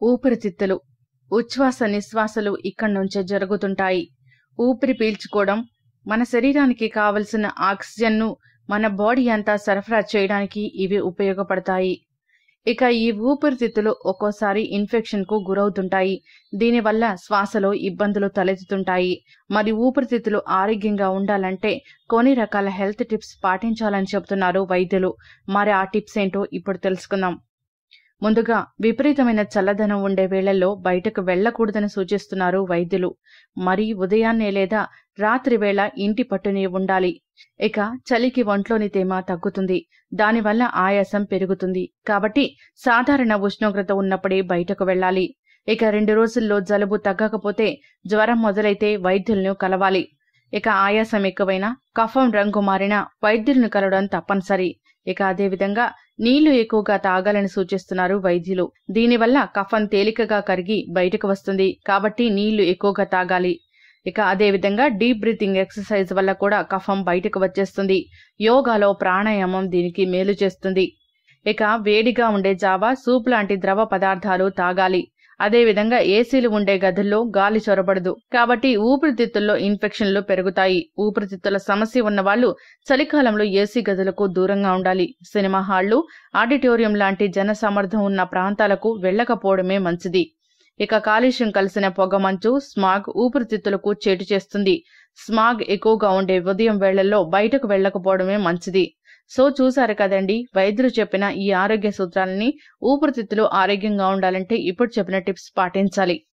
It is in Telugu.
ఊపిరితిత్తులు ఉచ్ఛ్వాస నిశ్వాసలు ఇక్కడి నుంచే జరుగుతుంటాయి ఊపిరి పీల్చుకోవడం మన శరీరానికి కావలసిన ఆక్సిజన్ను మన బాడీ అంతా సరఫరా చేయడానికి ఇవి ఉపయోగపడతాయి ఇక ఈ ఊపిరితిత్తులు ఒక్కోసారి ఇన్ఫెక్షన్ కు గురవుతుంటాయి దీనివల్ల శ్వాసలో ఇబ్బందులు తలెత్తుతుంటాయి మరి ఊపిరితిత్తులు ఆరోగ్యంగా ఉండాలంటే కొన్ని రకాల హెల్త్ టిప్స్ పాటించాలని చెబుతున్నారు వైద్యులు మరి ఆ టిప్స్ ఏంటో ఇప్పుడు తెలుసుకుందాం ముందుగా విపరీతమైన చల్లదనం ఉండే వేళల్లో బయటకు వెళ్లకూడదని సూచిస్తున్నారు వైద్యులు మరి ఉదయాన్నే లేదా రాత్రి వేళ ఇంటి పట్టునే ఉండాలి ఇక చలికి ఒంట్లోని తేమ తగ్గుతుంది దానివల్ల ఆయాసం పెరుగుతుంది కాబట్టి సాధారణ ఉష్ణోగ్రత ఉన్నప్పుడే బయటకు వెళ్ళాలి ఇక రెండు రోజుల్లో జలుబు తగ్గకపోతే జ్వరం మొదలైతే వైద్యులను కలవాలి ఇక ఆయాసం ఎక్కువైనా కఫం రంగు మారినా వైద్యులను కలవడం తప్పనిసరి ఇక అదేవిధంగా నీళ్లు ఎక్కువగా తాగాలని సూచిస్తున్నారు వైద్యులు దీనివల్ల కఫం తేలికగా కరిగి బయటకు వస్తుంది కాబట్టి నీళ్లు ఎక్కువగా తాగాలి ఇక అదేవిధంగా డీప్ బ్రీతింగ్ ఎక్సర్సైజ్ వల్ల కూడా కఫం బయటకు వచ్చేస్తుంది యోగాలో ప్రాణాయామం దీనికి మేలు చేస్తుంది ఇక వేడిగా ఉండే జావా సూప్ లాంటి ద్రవ పదార్థాలు తాగాలి అదేవిధంగా ఏసీలు ఉండే గదుల్లో గాలి చొరబడదు కాబట్టి ఊపిరితిత్తుల్లో ఇన్ఫెక్షన్లు పెరుగుతాయి ఊపిరితిత్తుల సమస్య ఉన్న వాళ్ళు చలికాలంలో ఏసీ గదులకు దూరంగా ఉండాలి సినిమా హాళ్లు ఆడిటోరియం లాంటి జన సమర్థం ఉన్న ప్రాంతాలకు వెళ్లకపోవడమే మంచిది ఇక కాలుష్యం కలిసిన పొగమంచు స్మాగ్ ఊపిరితిత్తులకు చేటు చేస్తుంది స్మాగ్ ఎక్కువగా ఉండే ఉదయం వేళల్లో బయటకు వెళ్లకపోవడమే మంచిది సో చూసారు కదండి వైద్యులు చెప్పిన ఈ ఆరోగ్య సూత్రాలని ఊపిరితిత్తులు ఆరోగ్యంగా ఉండాలంటే ఇప్పుడు చెప్పిన టిప్స్ పాటించాలి